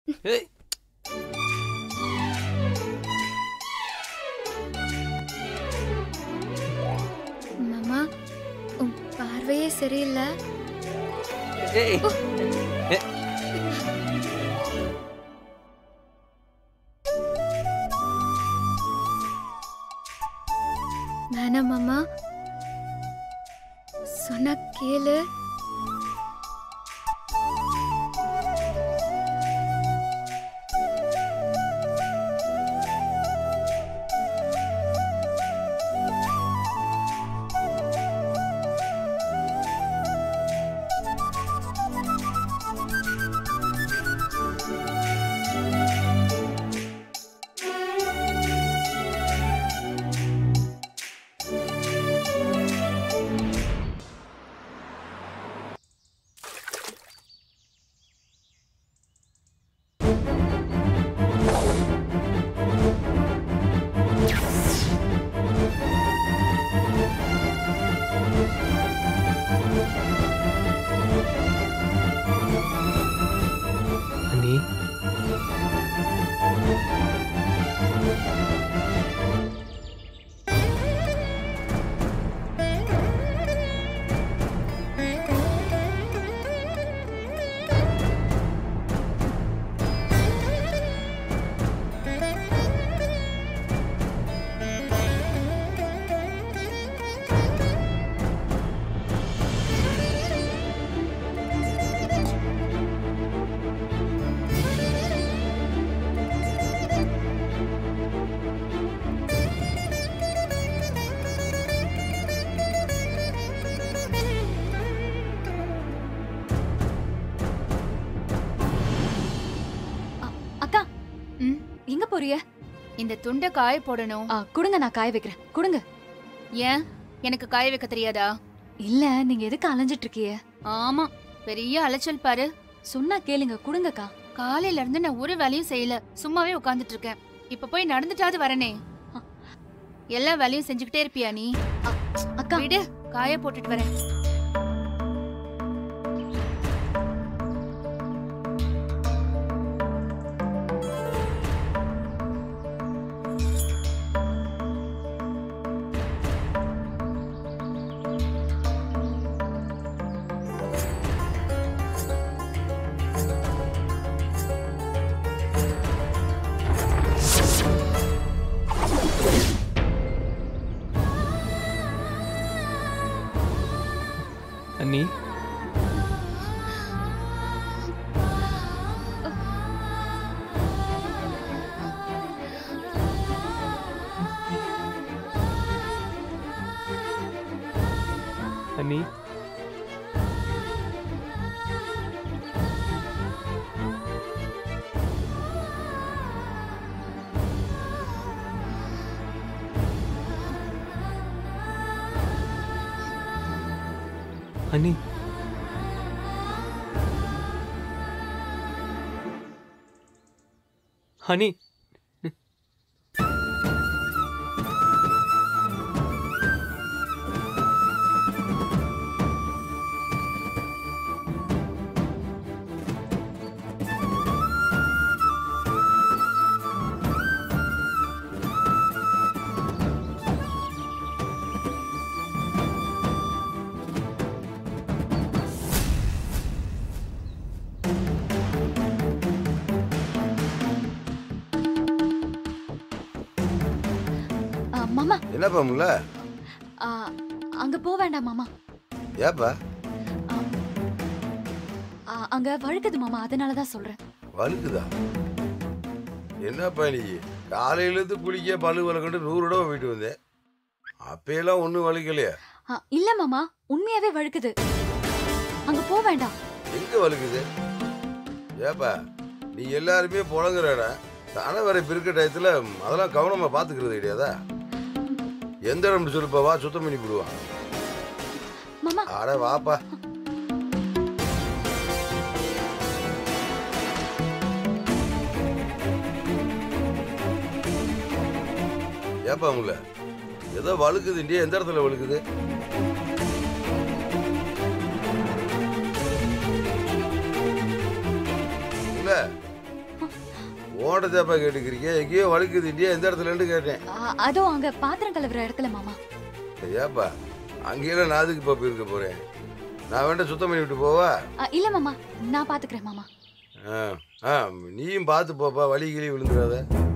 ஏய் மாமா உன் பார்வையே சரியில்லை ஏய் ஏ, வேணாம் மாமா சொன்னா கேளு அண்ணி அக்கா ம், எங்க போறிய இந்த துண்டை காய போடணும் ஆ, கொடுங்க நான் காய வைக்கிறேன் கொடுங்க ஏன் எனக்கு காய வைக்க தெரியாதா இல்ல நீங்க எதுக்கு அலைஞ்சிட்டு இருக்கிய ஆமா பெரிய அலைச்சல் பாரு சொன்னா கேளுங்க கொடுங்கக்கா காலையில இருந்து நான் ஒரு வேலையும் செய்யல சும்மாவே உட்கார்ந்துட்டு இருக்கேன் இப்ப போய் நடந்துட்டாவது வரனே எல்லா வேலையும் செஞ்சுக்கிட்டே இருப்பியா நீ அக்கா விடு காய போட்டுட்டு வரேன் அண்ணி அண்ணி அண்ணி ஹனி ஆ, மாமா என்னப்பா முல்ல ஆ, அங்க போக வேண்டாம் மாமா ஏப்பா ஆ, அங்க வழுக்குது மாமா அதனால தான் சொல்றேன் வழுக்குதா என்னப்பா நீ காலையிலேருந்து குளிக்க பல்லு வளர்க்கண்டு நூறு தடவை போயிட்டு வந்தேன் அப்பையெல்லாம் ஒன்றும் வலிக்கலையே ஆ, இல்ல மாமா உண்மையாவே வழுக்குது அங்க போக வேண்டாம் எங்க வலிக்குது ஏப்பா நீ எல்லாருமே புழங்குறடா தானே வர பிறக்க டயத்தில் அதெல்லாம் கவனமாக பார்த்துக்கிறது கிடையாதா எந்த இடம் சொல்லுப்பா வா சுத்தம் பண்ணி விடுவான் மாமா அட வாப்பா ஏப்பா உங்கள ஏதோ வழுக்குது இண்டியா எந்த இடத்துல வழுக்குது இல்ல ஓட்டத்தாப்பா கேட்டுக்கிறீங்க எங்கேயோ வழுக்குது இந்தியா எந்த இடத்துலன்னு கேட்டேன் ஆ, அதோ அங்க பாத்திரம் கழுவுற இடத்துல மாமா ஏப்பா அங்கேயெல்லாம் நான் அதுக்கு இப்போ இருக்க போகிறேன் நான் வேண்டாம் சுத்தம் பண்ணி விட்டு போவா ஆ, இல்ல மாமா நான் பாத்துக்கிறேன் மாமா ஆ ஆ நீயும் பார்த்து போப்பா வலி கிளி விழுந்துடாத